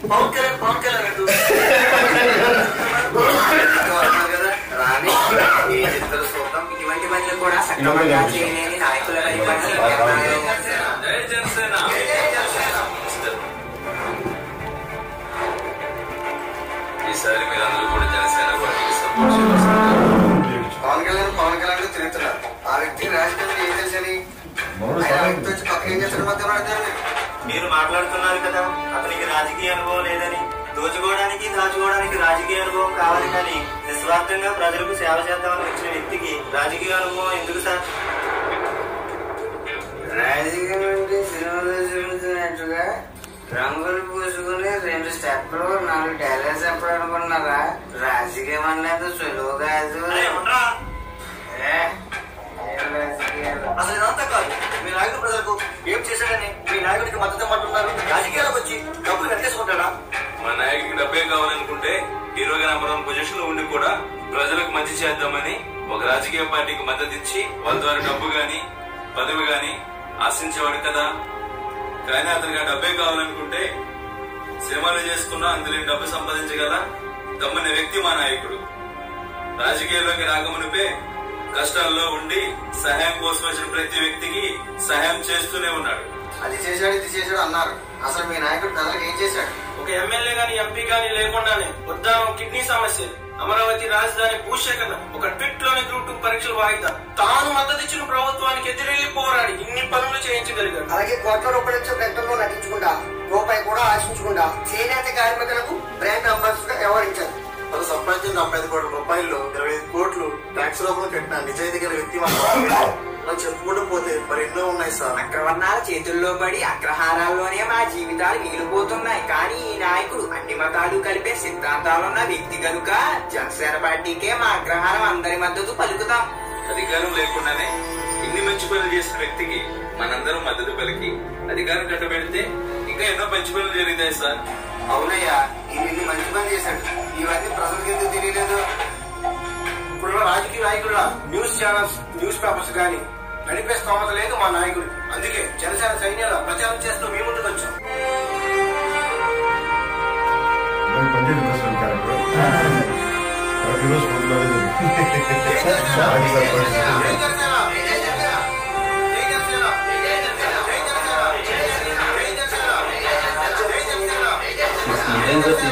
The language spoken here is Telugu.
పవన్ కళ్యాణ్ పవన్ కళ్యాణ్ అంటూ గవర్నర్ కదా రాని ఏ చిత్ర చూద్దాం ఇటువంటి పనులు కూడా సక్రమంగా చేయలేని నాయకులుగా ఇవ్వండి జై జనసేన ఈసారి మీరందరూ కూడా జనసేన పార్టీకి సపోర్ట్ చేయాల్సిందిగా పవన్ కళ్యాణ్ పవన్ కళ్యాణ్ గా తిరుగుతున్నారు ఆ వ్యక్తికి రాజకీయాలు ఏం తెలుసని ఆయన ఆ వ్యక్తి వచ్చి పక్కన ఏం చేస్తాడు మధ్య పడతారు మీరు మాట్లాడుతున్నారు కదా అతనికి రాజకీయ అనుభవం లేదని దోచుకోవడానికి దాచుకోవడానికి రాజకీయ అనుభవం కావాలి కానీ నిస్వార్థంగా ప్రజలకు సేవ చేద్దామని వచ్చిన వ్యక్తికి రాజకీయ అనుభవం ఎందుకు సార్ రాజకీయం అంటే సినిమాలో చూపించినట్టుగా రంగులు పూసుకుని రెండు స్టెప్లు నాలుగు డైలాగ్స్ చెప్పడం అనుకున్నారా రాజకీయం అనేది సులువు కాదు అరే, ఉండరా? ఏ, ఏం రాజకీయాలు? అసలు ఇదంతా కాదు మీ నాయకుడు ప్రజలకు ఏం చేశాడని మీ నాయకుడికి మద్దతు ఇవ్వమంటున్నారు రాజకీయాలకు వచ్చి డబ్బులు వెనకేసుకుంటాడా మా నాయకుడికి డబ్బే కావాలనుకుంటే హీరోగా నెంబర్ వన్ పొజిషన్ లో ఉండి కూడా ప్రజలకు మంచి చేద్దామని ఒక రాజకీయ పార్టీకి మద్దతు ఇచ్చి వాళ్ళ ద్వారా డబ్బు గాని పదవి గాని ఆశించేవాడు కదా కానీ అతనికి ఆ డబ్బే కావాలనుకుంటే సినిమాలు చేసుకున్నా అందులో డబ్బు సంపాదించగల దమ్మని వ్యక్తి మా నాయకుడు రాజకీయాల్లోకి రాకమునిపే కష్టాల్లో ఉండి సహాయం కోసం వచ్చిన ప్రతి వ్యక్తికి సహాయం చేస్తూనే ఉన్నాడు అది చేశాడు ఇది చేశాడు అన్నారు అసలు మీ నాయకుడు ప్రజలకు ఏం చేశాడు ఒక ఎమ్మెల్యే గాని ఎంపీ గాని లేకుండానే ఉద్దానం కిడ్నీ సమస్య అమరావతి రాజధాని భూసేకరణ ఒక ట్విట్ లోని గ్రూప్ టూ పరీక్షలు వాయిదా తాను మద్దతు ఇచ్చిన ప్రభుత్వానికి ఎదురెళ్లి పోరాడి ఇన్ని పనులు చేయించగలిగాడు అలాగే కోట్ల రూపాయలు ఇచ్చే ప్రకటనలో నటించకుండా రూపాయి కూడా ఆశించకుండా చేనేత కార్మికులకు బ్రాండ్ అంబాసిడర్ గా వ్యవహరించారు తను సంపాదించిన డెబ్బై ఐదు కోట్ల రూపాయల్లో ఇరవై ఐదు కోట్లు ట్యాక్స్ రూపంలో కట్టిన నిజాయితీ గల వ్యక్తి మనం చెప్పుకుంటూ పోతే మరి ఎన్నో ఉన్నాయి సార్ అగ్రవర్ణాల చేతుల్లో పడి అగ్రహారాల్లోనే మా జీవితాలు మిగిలిపోతున్నాయి కానీ ఈ నాయకుడు అన్ని మతాలు కలిపే సిద్ధాంతాలున్న వ్యక్తి కనుక జనసేన పార్టీకే మా అగ్రహారం అందరి మద్దతు పలుకుతాం అధికారం లేకుండానే ఇన్ని మంచి పనులు చేసిన వ్యక్తికి మనందరం మద్దతు పలికి అధికారం కట్టబెడితే ఇంకా ఎన్నో మంచి పనులు జరుగుతాయి సార్ అవునయ్యా ఈయన ఇన్ని మంచి పని చేశాడు ఇవన్నీ ప్రజలకు ఎందుకు తెలియలేదు ఇప్పుడున్న రాజకీయ నాయకుల న్యూస్ ఛానల్స్ న్యూస్ పేపర్స్ గాని నడిపే స్తోమత లేదు మా నాయకుడు అందుకే జనసేన సైన్యాల ప్రచారం చేస్తూ మీ ముందుకు వచ్చాం పంజాబీ ప్రెసిడెంట్ క్యారెక్టర్ ఈరోజు పొద్దున్నదే మాజీ సర్పంచ్ జై జనసేన